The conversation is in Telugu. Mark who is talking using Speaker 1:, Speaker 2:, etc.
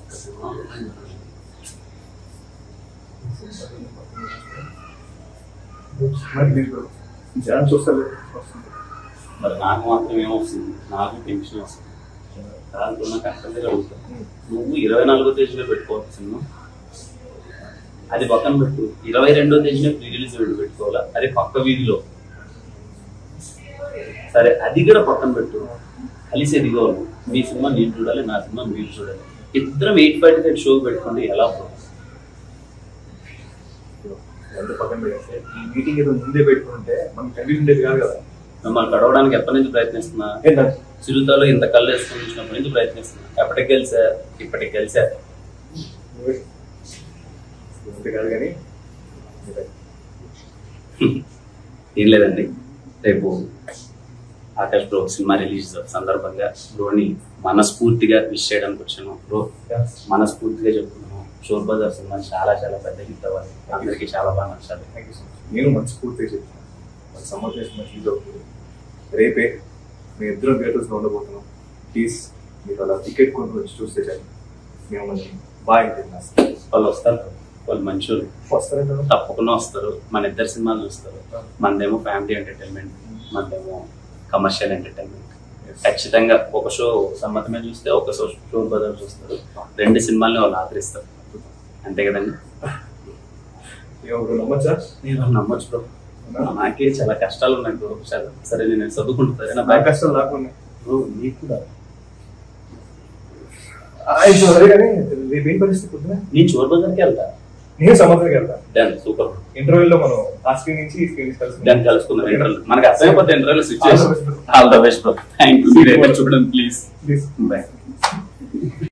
Speaker 1: మరి మీరు జనం చూస్తారు
Speaker 2: మరి నాకు మాత్రం ఏమొస్తుంది నాకు టెన్షన్ వస్తుంది దాంట్లో నాకు అర్థం జరుగుతుంది నువ్వు ఇరవై నాలుగో తేదీలో పెట్టుకోవచ్చు సినిమా అది పక్కన పెట్టు ఇరవై రెండో తేదీలో ప్రీ రిలీజ్ పెట్టుకోవాలా అది పక్క వీధిలో సరే అది కూడా పక్కన పెట్టు కలిసి ఎదిగోవాలి మీ సినిమా నేను చూడాలి నా సినిమా మీరు చూడాలి ఇద్దరం ఎయిట్ ఫైవ్ ఫైవ్ షో పెట్టుకుంటే ఎలా పోతుంది
Speaker 1: ఎంత పక్కన పెడితే ఈ మీటింగ్ ఏదో ముందే పెట్టుకుంటే మనకి కన్ఫ్యూజన్ ఉండేది కాదు కదా
Speaker 2: మిమ్మల్ని గడవడానికి ఎప్పటి నుంచి ప్రయత్నిస్తున్నా
Speaker 1: ఏంటంటే
Speaker 2: చిరుతలో ఇంత కళ్ళు వేసుకొని చూసినప్పటి నుంచి ప్రయత్నిస్తున్నా ఎప్పటికి గెలిచా ఇప్పటికి గెలిచా
Speaker 1: అంతే కాదు కానీ
Speaker 2: ఏం లేదండి రేపు ఆకాష్ బ్రో సినిమా రిలీజ్ సందర్భంగా బ్రోని మనస్ఫూర్తిగా విష్ చేయడానికి వచ్చాను బ్రో మనస్ఫూర్తిగా చెప్తున్నాను షోర్ బజార్ సినిమా చాలా చాలా పెద్ద హిట్ అవ్వాలి అందరికీ చాలా బాగా నచ్చాలి
Speaker 1: థ్యాంక్ యూ సో మచ్ నేను మనస్ఫూర్తిగా చెప్తున్నాను మన సమ్మర్ చేసిన మంచి ఇది అవుతుంది రేపే మీ ఇద్దరం థియేటర్స్లో ఉండబోతున్నాం ప్లీజ్ మీరు అలా టికెట్ కొని వచ్చి చూస్తే చాలు మేము మనకి బాగా తిన్నాం
Speaker 2: వాళ్ళు వస్తారు వాళ్ళు మంచోళ్ళు
Speaker 1: వస్తారంటారు
Speaker 2: తప్పకుండా వస్తారు మన ఇద్దరు సినిమాలు చూస్తారు మనదేమో ఫ్యామిలీ ఎంటర్టైన్మెంట్ మనదేమో కమర్షియల్ ఎంటర్టైన్మెంట్ ఖచ్చితంగా ఒక షో సమ్మతమే చూస్తే ఒక షో షో బదులు చూస్తారు రెండు సినిమాల్ని వాళ్ళు ఆదరిస్తారు అంతే కదండి
Speaker 1: ఎవరు నమ్మచ్చా
Speaker 2: నేను నమ్మొచ్చు బ్రో నాకే చాలా కష్టాలు ఉన్నాయి బ్రో సరే సరే నేను చదువుకుంటా సరేనా
Speaker 1: నా
Speaker 2: బాయ్
Speaker 1: కష్టాలు లేకుండా
Speaker 2: బ్రో నీకు కూడా
Speaker 1: సరే కానీ రేపు ఏం పరిస్థితి పొద్దున
Speaker 2: నేను చోర్ బజార్కి వెళ్తా
Speaker 1: నేను సముద్రంకి వెళ్తా
Speaker 2: డన్ సూపర్
Speaker 1: ఇంటర్వ్యూలో మనం ఆ స్క్రీన్ నుంచి ఈ స్క్రీన్ నుంచి కలిసి
Speaker 2: డన్ కలుసుకుందాం ఇంటర్వ్యూ మనకి అర్థమైపోతే ఇంటర్వ్యూలో స్విచ్ చేస్తాం all the best bro thank you చూడండి ప్లీజ్
Speaker 1: ప్లీజ్
Speaker 2: బాయ్